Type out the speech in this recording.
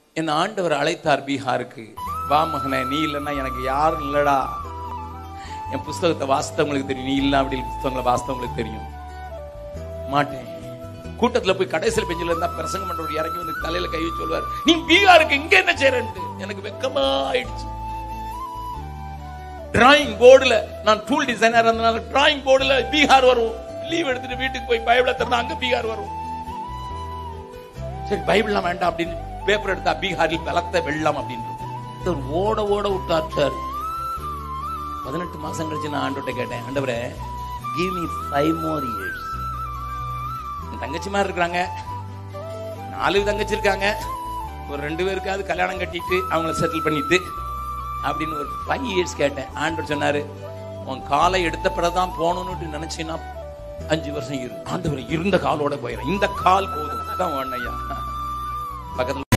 என் ஆண்டவர் அழைத்தார் பீகாருக்கு வா மகனே நீ இல்லைன்னா எனக்கு யாரும் இல்லடா என் புஸ்தகத்தை வாசித்தவங்களுக்கு தெரியும் நீ இல்ல அப்படி புஸ்தகங்களை வாசித்தவங்களுக்கு தெரியும் மாட்டேன் கூட்டத்துல போய் கடைசியில் பெஞ்சில இருந்தா பிரசங்கம் பண்றவர் இறங்கி வந்து தலையில கை வச்சு சொல்வார் நீ பீகாருக்கு இங்க என்ன செய்யறன்ட்டு எனக்கு வெக்கமா ஆயிடுச்சு டிராயிங் போர்டுல நான் டூல் டிசைனர் இருந்தனால டிராயிங் போர்டுல பீகார் வரும் லீவ் எடுத்துட்டு வீட்டுக்கு போய் பைபிள திறந்தா அங்க பீகார் வரும் சரி பைபிள்லாம் வேண்டாம் அப்படின்னு பேப்பர் எடுத்தா பீகாரில் பலத்த வெள்ளம் அப்படின்னு ஒரு ஓட ஓட விட்டார் சார் பதினெட்டு மாசம் கழிச்சு நான் ஆண்டோட்ட கேட்டேன் ஆண்டவரே give me five more years என் தங்கச்சி மாதிரி இருக்கிறாங்க நாலு தங்கச்சி இருக்காங்க ஒரு ரெண்டு பேருக்காவது கல்யாணம் கட்டிட்டு அவங்கள செட்டில் பண்ணிட்டு அப்படின்னு ஒரு ஃபைவ் இயர்ஸ் கேட்டேன் ஆண்டவர் சொன்னாரு உன் காலை எடுத்த பிறகுதான் போகணும்னு நினைச்சீங்கன்னா அஞ்சு வருஷம் இரு ஆண்டவர் இருந்த காலோட போயிடும் இந்த கால் போதும் தான் ஒன்னையா பக்கத்துல